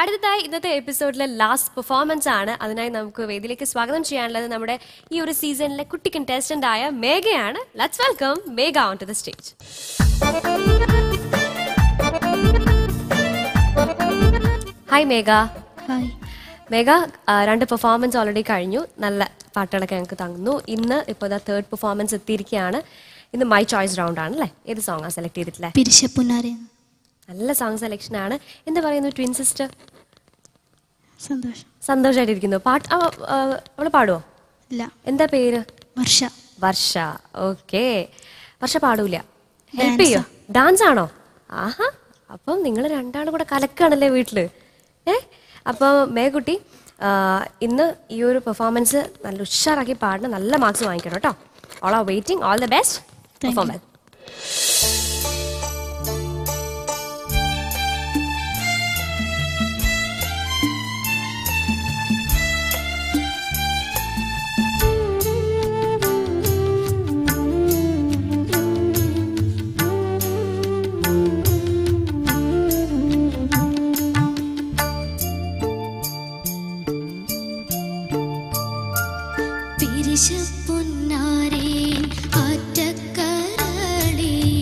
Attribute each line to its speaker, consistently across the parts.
Speaker 1: അടുത്തതായി ഇന്നത്തെ എപ്പിസോഡിലെ last performance ആണ് അതിനായി നമുക്ക് വേദിയിലേക്ക് സ്വാഗതം ചെയ്യാനുള്ളത് നമ്മുടെ ഈ ഒരു സീസണിലെ കുട്ടി കണ്ടസ്റ്റന്റ് ആയ മേഘയാണ് let's welcome Megha on to the stage hi Megha
Speaker 2: hi
Speaker 1: Megha ആ, രണ്ട് പെർഫോമൻസ് ഓൾറെഡി കഴിഞ്ഞു നല്ല പാട്ടുകളൊക്കെ ഞങ്ങൾക്ക് തന്നു ഇന്ന് ഇപ്പോൾ ഇതാ തേർഡ് പെർഫോമൻസ് എത്തിയിരിക്കുകയാണ് ഇന്ന് മൈ ചോയ്സ് റൗണ്ട് ആണ് അല്ലേ ഏത് സോങ്ങാണ് സെലക്ട് ചെയ്തിട്ടില്ലേ
Speaker 2: പിരിശപ്പുന്നാരെ
Speaker 1: നല്ല സോങ് സെലക്ഷൻ ആണ് എന്താ പറയുന്നു ട്വിൻ സിസ്റ്റർ
Speaker 2: സന്തോഷം
Speaker 1: സന്തോഷമായിട്ടിരിക്കുന്നു പാട്ട് അവ- ആ, അവള് പാടുവോ
Speaker 2: ഇല്ല
Speaker 1: എന്താ പേര്
Speaker 2: വർഷ
Speaker 1: വർഷ ഓക്കെ വർഷ പാടൂല ഹെൽപ്പ് ചെയ്യോ ഡാൻസ് ആണോ ആഹാ അപ്പം നിങ്ങൾ രണ്ടാളും കൂടെ കലക്കാണല്ലേ വീട്ടില് ഏ അപ്പോൾ മേകുട്ടി ആ, ഇന്ന് ഈ ഒരു പെർഫോമൻസ് നല്ല ഉഷാറാക്കി പാടണം നല്ല മാർക്സ് വാങ്ങിക്കണം കേട്ടോ all are waiting all the best
Speaker 2: Thank you.
Speaker 1: Performance
Speaker 2: പിരിശപ്പുന്നാരേ ആറ്റക്കരളേ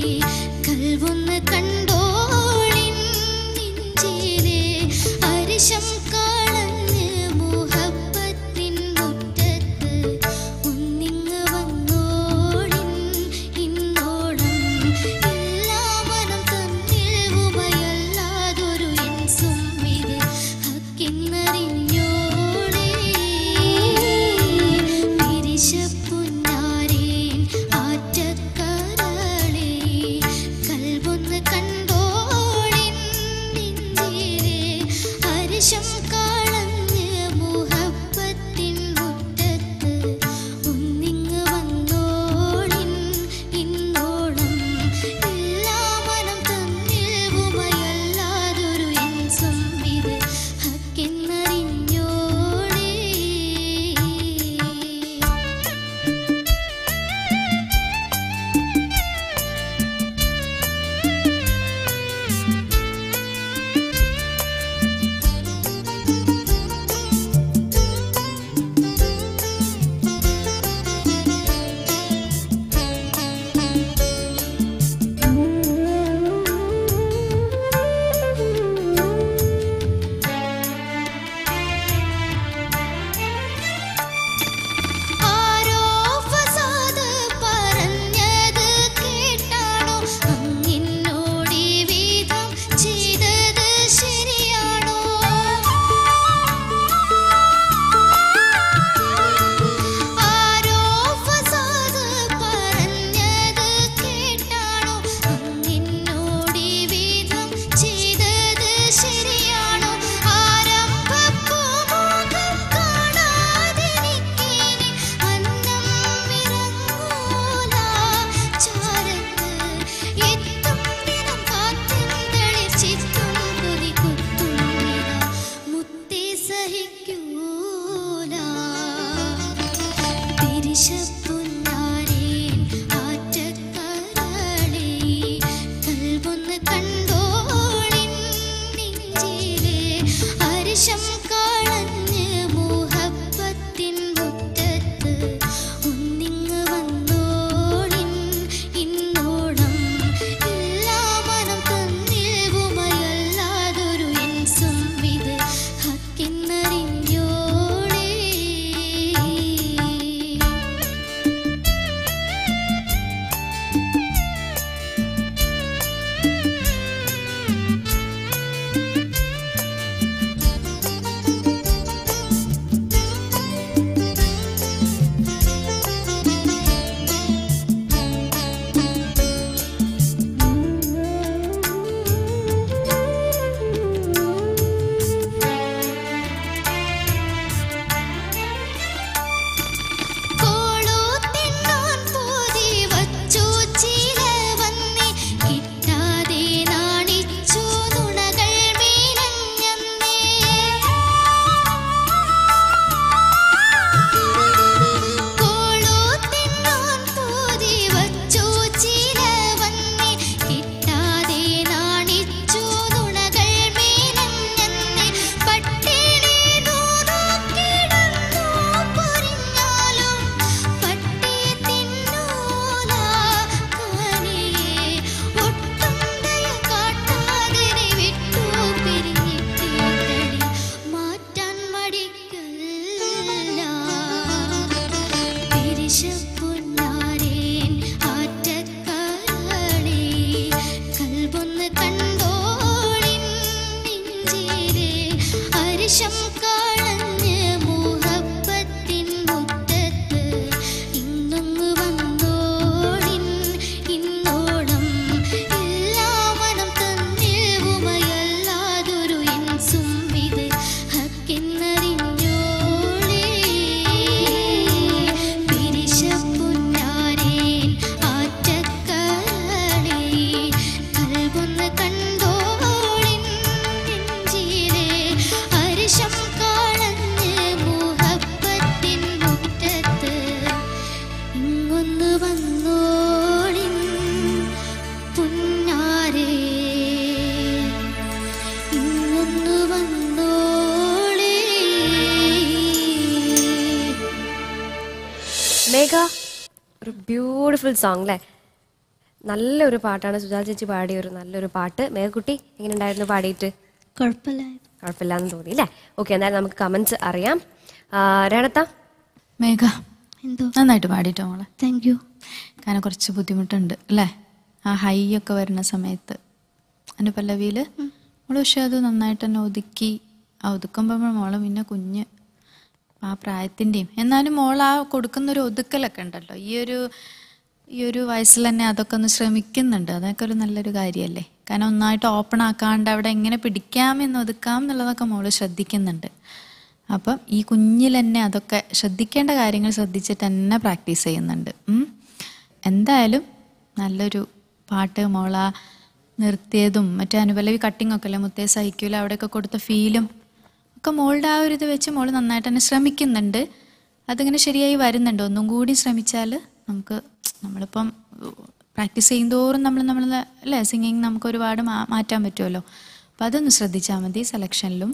Speaker 1: മേഘ ഒരു ബ്യൂട്ടിഫുൾ സോങ് അല്ലേ നല്ലൊരു പാട്ടാണ് സുജാ ചേച്ചി പാടിയ ഒരു നല്ലൊരു പാട്ട് മേഘക്കുട്ടി എങ്ങനെ ഉണ്ടായിരുന്നു പാടിയിട്ട്
Speaker 2: കുഴപ്പമില്ലായിരുന്നു
Speaker 1: കുഴപ്പമില്ലാന്ന് തോന്നി അല്ലേ ഓക്കെ എന്തായാലും നമുക്ക് കമന്റ്സ് അറിയാം ആ, രണത്ത
Speaker 3: മേഘ
Speaker 2: എന്തോ
Speaker 3: നന്നായിട്ട് പാടിട്ടോ മോളെ
Speaker 2: താങ്ക് യു
Speaker 3: കാരണം കുറച്ച് ബുദ്ധിമുട്ടുണ്ട് അല്ലേ ആ ഹൈ ഒക്കെ വരുന്ന സമയത്ത് അതിൻ്റെ പല്ലവിയിൽ മോള് പക്ഷെ അത് നന്നായിട്ട് തന്നെ ഒതുക്കി ആ ഒതുക്കുമ്പോൾ മോള് പിന്നെ കുഞ്ഞ് ആ പ്രായത്തിൻ്റെയും എന്നാലും മോൾ ആ കൊടുക്കുന്ന ഒരു ഒതുക്കലൊക്കെ ഉണ്ടല്ലോ ഈ ഒരു ഈ ഒരു വയസ്സിൽ തന്നെ അതൊക്കെ ഒന്ന് ശ്രമിക്കുന്നുണ്ട് അതൊക്കെ ഒരു നല്ലൊരു കാര്യമല്ലേ കാരണം ഒന്നായിട്ട് ഓപ്പൺ ആക്കാണ്ട് അവിടെ എങ്ങനെ പിടിക്കാം എന്ന് ഒതുക്കാം എന്നുള്ളതൊക്കെ മോള് ശ്രദ്ധിക്കുന്നുണ്ട് അപ്പം ഈ കുഞ്ഞിൽ തന്നെ അതൊക്കെ ശ്രദ്ധിക്കേണ്ട കാര്യങ്ങൾ ശ്രദ്ധിച്ചിട്ട് തന്നെ പ്രാക്ടീസ് ചെയ്യുന്നുണ്ട് ഉം. എന്തായാലും നല്ലൊരു പാട്ട് മോള നിർത്തിയതും മറ്റേ അനുപല്ലവി കട്ടിംഗ് ഒക്കെ അല്ലേ മുത്തേ സഹിക്കൂല അവിടെയൊക്കെ കൊടുത്ത ഫീലും ഒക്കെ മോളുടെ ആ ഒരു ഇത് വെച്ച് മോള് നന്നായിട്ട് തന്നെ ശ്രമിക്കുന്നുണ്ട് അതിങ്ങനെ ശരിയായി വരുന്നുണ്ട് ഒന്നും കൂടി ശ്രമിച്ചാൽ നമുക്ക് നമ്മളിപ്പം പ്രാക്ടീസ് ചെയ്യുന്തോറും നമ്മൾ നമ്മൾ അല്ലേ സിംഗിങ് നമുക്ക് ഒരുപാട് മാ- മാറ്റാൻ പറ്റുമല്ലോ അപ്പം അതൊന്ന് ശ്രദ്ധിച്ചാൽ മതി സെലക്ഷനിലും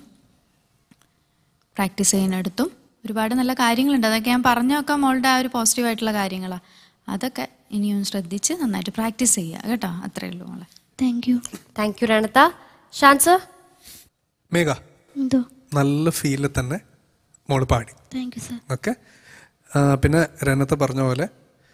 Speaker 3: പ്രാക്ടീസ് ചെയ്യുന്നിടത്തും ഒരുപാട് നല്ല കാര്യങ്ങളുണ്ട് അതൊക്കെ ഞാൻ പറഞ്ഞൊക്കെ മോളുടെ ആ ഒരു പോസിറ്റീവ് ആയിട്ടുള്ള കാര്യങ്ങളാണ് അതൊക്കെ ഇനിയും ശ്രദ്ധിച്ച് നന്നായിട്ട് പ്രാക്ടീസ് ചെയ്യുക കേട്ടോ അത്രയേ ഉള്ളൂ മോളെ
Speaker 2: താങ്ക് യു
Speaker 1: താങ്ക് യു രണത്ത ഷാൻസ്
Speaker 4: മേഘ
Speaker 2: എന്തോ
Speaker 4: നല്ല ഫീലിൽ തന്നെ മോള് പാടി
Speaker 2: താങ്ക് യു സർ
Speaker 4: ഓക്കെ പിന്നെ രനത്ത് പറഞ്ഞ പോലെ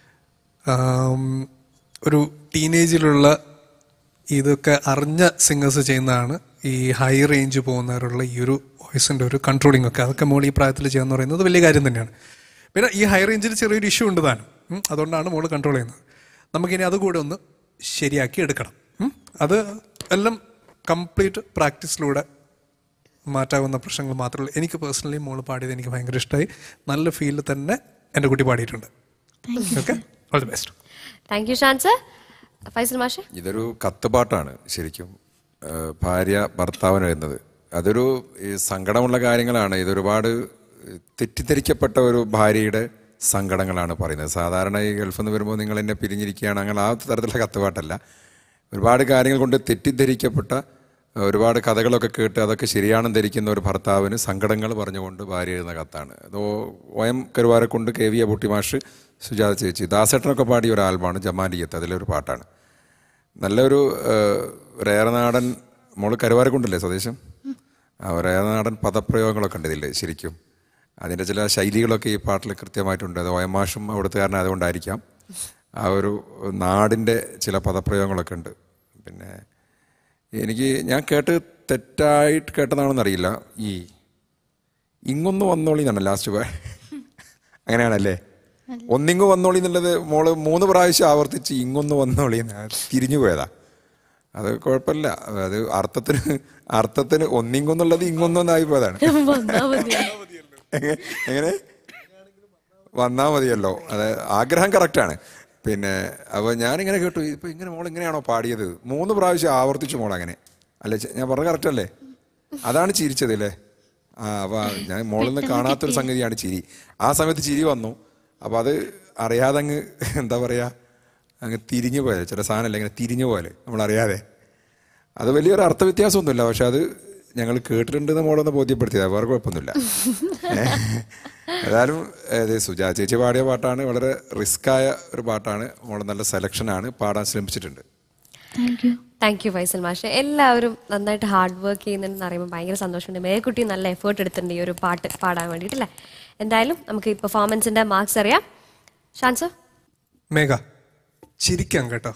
Speaker 4: ആം, ഒരു ടീനേജിലുള്ള ഇതൊക്കെ അറിഞ്ഞ സിംഗേഴ്സ് ചെയ്യുന്നതാണ് ഈ ഹൈ റേഞ്ച് പോകുന്നവരുള്ള ഈ ഒരു വോയിസിൻ്റെ ഒരു കൺട്രോളിംഗ് ഒക്കെ അതൊക്കെ മോൾ ഈ പ്രായത്തിൽ ചെയ്യാന്ന് പറയുന്നത് വലിയ കാര്യം തന്നെയാണ് പിന്നെ ഈ ഹൈ റേഞ്ചിൽ ചെറിയൊരു ഇഷ്യൂ ഉണ്ട് താനും ഉം, അതുകൊണ്ടാണ് മോള് കൺട്രോൾ ചെയ്യുന്നത് നമുക്കിനി അതുകൂടെ ഒന്ന് ശരിയാക്കി എടുക്കണം ഉം. അത് എല്ലാം കംപ്ലീറ്റ് പ്രാക്ടീസിലൂടെ മാറ്റാവുന്ന പ്രശ്നങ്ങൾ മാത്രമേ ഉള്ളൂ എനിക്ക് പേഴ്സണലി മോള് പാടിയത് എനിക്ക് ഭയങ്കര ഇഷ്ടമായി നല്ല ഫീലിൽ തന്നെ എൻ്റെ കുട്ടി പാടിയിട്ടുണ്ട് okay all the best
Speaker 1: thank you ഷാൻസ് ഫൈസൽ മാഷെ
Speaker 5: ഇതൊരു കത്തുപാട്ടാണ് ശരിക്കും ഏഹ് ഭാര്യ ഭർത്താവിന് വരുന്നത് അതൊരു ഈ സങ്കടമുള്ള കാര്യങ്ങളാണ് ഇതൊരുപാട് തെറ്റിദ്ധരിക്കപ്പെട്ട ഒരു ഭാര്യയുടെ സങ്കടങ്ങളാണ് പറയുന്നത് സാധാരണ ഈ ഗൾഫിൽ നിന്ന് വരുമ്പോൾ നിങ്ങൾ എന്നെ പിരിഞ്ഞിരിക്കുകയാണ് അങ്ങനെ ആ തരത്തിലുള്ള കത്തുപാട്ടല്ല ഒരുപാട് കാര്യങ്ങൾ കൊണ്ട് തെറ്റിദ്ധരിക്കപ്പെട്ട ഏഹ് ഒരുപാട് കഥകളൊക്കെ കേട്ട് അതൊക്കെ ശരിയാണെന്ന് ധരിക്കുന്ന ഒരു ഭർത്താവിന് സങ്കടങ്ങൾ പറഞ്ഞുകൊണ്ട് ഭാര്യ എഴുതുന്ന കത്താണ് അത് ഓ- O M Karuvarakundu K V A പൊട്ടിമാഷ് സുജാത ചേച്ചി ദാസേട്ടനൊക്കെ പാടിയ ഒരു ആൽബമാണ് ജമാലിയത്ത് അതിലൊരു പാട്ടാണ് നല്ലൊരു രേറനാടൻ മോള് കരുവാരക്കുണ്ടല്ലേ സ്വദേശം ആ രേറനാടൻ പദപ്രയോഗങ്ങളൊക്കെ ഉണ്ട് ഇതിൽ ശരിക്കും അതിൻ്റെ ചില ശൈലികളൊക്കെ ഈ പാട്ടിൽ കൃത്യമായിട്ടുണ്ട് അത് ഒയമാഷും അവിടുത്തുകാരൻ അതുകൊണ്ടായിരിക്കാം ആ ഒരു നാടിൻ്റെ ചില പദപ്രയോഗങ്ങളൊക്കെ ഉണ്ട് പിന്നെ എനിക്ക് ഞാൻ കേട്ട് തെറ്റായിട്ട് കേട്ടതാണെന്ന് അറിയില്ല ഈ ഇങ്ങൊന്ന് വന്നോളി എന്നാണ് ലാസ്റ്റ് പോയ അങ്ങനെയാണല്ലേ ഒന്നിങ്ങ് വന്നോളി എന്നുള്ളത് മോള് മൂന്ന് പ്രാവശ്യം ആവർത്തിച്ച് ഇങ്ങൊന്ന് വന്നോളി എന്ന് തിരിഞ്ഞു പോയതാ അത് കുഴപ്പമില്ല അത് അർത്ഥത്തിന് അർത്ഥത്തിന് ഒന്നിങ്ങൊന്നുള്ളത് ഇങ്ങൊന്നൊന്നായി പോയതാണ് എങ്ങനെ- എങ്ങനെ വന്നാ മതിയല്ലോ അത് ആഗ്രഹം കറക്റ്റാണ് പിന്നെ അപ്പോൾ ഞാനിങ്ങനെ കേട്ടു ഇപ്പൊ ഇങ്ങനെ മോൾ ഇങ്ങനെയാണോ പാടിയത് മൂന്ന് പ്രാവശ്യം ആവർത്തിച്ചു മോൾ അങ്ങനെ അല്ലേ ചെ- ഞാൻ പറഞ്ഞ കറക്റ്റ് അല്ലേ അതാണ് ചിരിച്ചത് അല്ലേ ആ അപ്പൊ ഞാൻ മോളിൽ നിന്ന് കാണാത്തൊരു സംഗതിയാണ് ചിരി ആ സമയത്ത് ചിരി വന്നു അപ്പൊ അത് അറിയാതെ അങ്ങ് എന്താ പറയാ അങ്ങ് തിരിഞ്ഞു പോയത് ചില സാധനമല്ല ഇങ്ങനെ തിരിഞ്ഞു പോലെ നമ്മൾ അറിയാതെ അത് വലിയൊരു അർത്ഥവ്യത്യാസമൊന്നുമില്ല പക്ഷെ അത് ഞങ്ങൾ കേട്ടിട്ടുണ്ടെന്ന് മോളൊന്ന് ബോധ്യപ്പെടുത്തിയതാണ് വേറെ കുഴപ്പമൊന്നുമില്ല ഏതായാലും ഇത് സുജാ ചേച്ചി പാടിയ പാട്ടാണ് വളരെ റിസ്ക്കായ ഒരു പാട്ടാണ് മോളെ നല്ല സെലക്ഷനാണ് പാടാൻ ശ്രമിച്ചിട്ടുണ്ട്
Speaker 2: thank you
Speaker 1: thank you Faisal മാഷെ എല്ലാവരും നന്നായിട്ട് ഹാർഡ് വർക്ക് ചെയ്യുന്നുണ്ടെന്ന് അറിയുമ്പോൾ ഭയങ്കര സന്തോഷമുണ്ട് മേക്കുട്ടി നല്ല എഫേർട്ട് എടുത്തിട്ടുണ്ട് ഈ ഒരു പാട്ട് പാടാൻ വേണ്ടിയിട്ടല്ലേ എന്തായാലും നമുക്ക് ഈ പെർഫോമൻസിന്റെ മാർക്സ് അറിയാം ഷാൻസർ
Speaker 4: മേഘ ചിരിക്കാം കേട്ടോ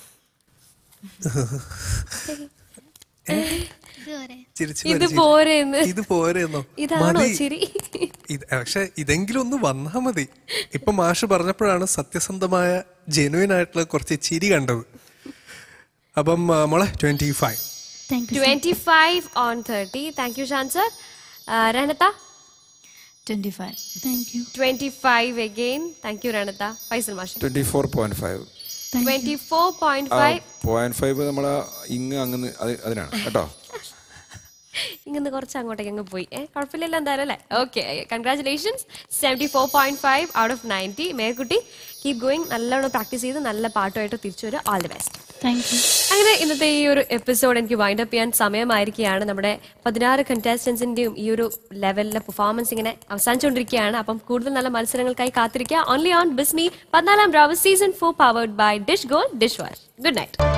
Speaker 2: ഇതുവരെ
Speaker 4: ചിരിച്ച്
Speaker 1: ഇത്
Speaker 4: വരെ ചിരി.
Speaker 1: പോരെന്ന്.
Speaker 4: ഇത് പോരെന്നോ
Speaker 1: ഇതാണോ
Speaker 4: മതി.
Speaker 1: ചിരി
Speaker 4: ഇത് പക്ഷെ ഇതെങ്കിലും ഒന്ന് വന്നാ മതി ഇപ്പൊ മാഷ് പറഞ്ഞപ്പോഴാണ് സത്യസന്ധമായ ജെനുവിൻ ആയിട്ടുള്ള കുറച്ച് ചിരി കണ്ടത് അപ്പം ആ, മോളെ twenty five
Speaker 2: thank you
Speaker 1: twenty five on thirty thank you ഷാൻസർ രണത്ത
Speaker 3: twenty five
Speaker 2: thank you
Speaker 1: twenty five again thank you രണത്ത ഫൈസൽ മാഷ്
Speaker 5: twenty four point five
Speaker 1: twenty four point five
Speaker 5: point five നമ്മളെ ഇങ്ങ് അങ്ങ് അത് അതിനാണ് കേട്ടോ
Speaker 1: ഇങ്ങനെ കുറച്ച് അങ്ങോട്ടേക്ക് അങ്ങ് പോയി ഏ കുഴപ്പമില്ലല്ലോ എന്തായാലും അല്ലേ okay congratulations seventy four point five out of ninety മേക്കുട്ടി കീപ് ഗോയിങ് നല്ലോണം പ്രാക്ടീസ് ചെയ്ത് നല്ല പാട്ടുമായിട്ട് തിരിച്ചു വരിക all the best
Speaker 2: thank you
Speaker 1: അങ്ങനെ ഇന്നത്തെ ഈ ഒരു എപ്പിസോഡ് എനിക്ക് വൈൻഡ് അപ്പ് ചെയ്യാൻ സമയമായിരിക്കുകയാണ് നമ്മുടെ പതിനാറ് കണ്ടസ്റ്റൻസിന്റെയും ഈ ഒരു ലെവലിലെ പെർഫോമൻസ് ഇങ്ങനെ അവസാനിച്ചുകൊണ്ടിരിക്കുകയാണ് അപ്പം കൂടുതൽ നല്ല മത്സരങ്ങൾക്കായി കാത്തിരിക്കുക ഓൺലി ഓൺ ബിസ്മി പതിനാലാം brave season four powered by dish gold dish wash good night